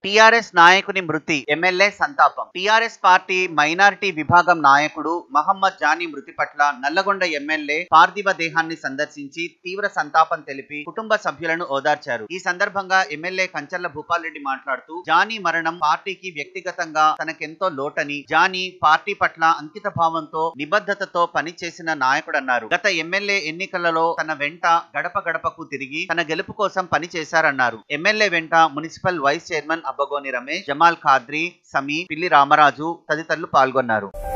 TRS నాయకుని మృతి MLA సంతాపం టిఆర్ఎస్ పార్టీ మైనారిటీ విభాగం నాయకుడు మహమ్మద్ జానీ మృతి పట్ల నల్లగొండ ఎమ్మెల్యే పార్థివ దేహాన్ని సందర్శించి తీవ్ర సంతాపం తెలిపి కుటుంబ సభ్యులను ఓదార్చారు ఈ సందర్భంగా ఎమ్మెల్యే కంచర్ల భూపాల్ రెడ్డి మాట్లాడుతూ జానీ మరణం పార్టీకి వ్యక్తిగతంగా తనకెంతో లోటని జానీ పార్టీ పట్ల అంకిత భావంతో నిబద్ధతతో పనిచేసిన నాయకుడన్నారు గత ఎమ్మెల్యే ఎన్నికలలో తన వెంట గడప గడపకు తిరిగి తన గెలుపు కోసం పనిచేశారన్నారు ఎమ్మెల్యే వెంట municipal vice chairman Abbagoni Ramesh Jamal Khadri Sami Pilli Ramaraju తదితరులు పాల్గొన్నారు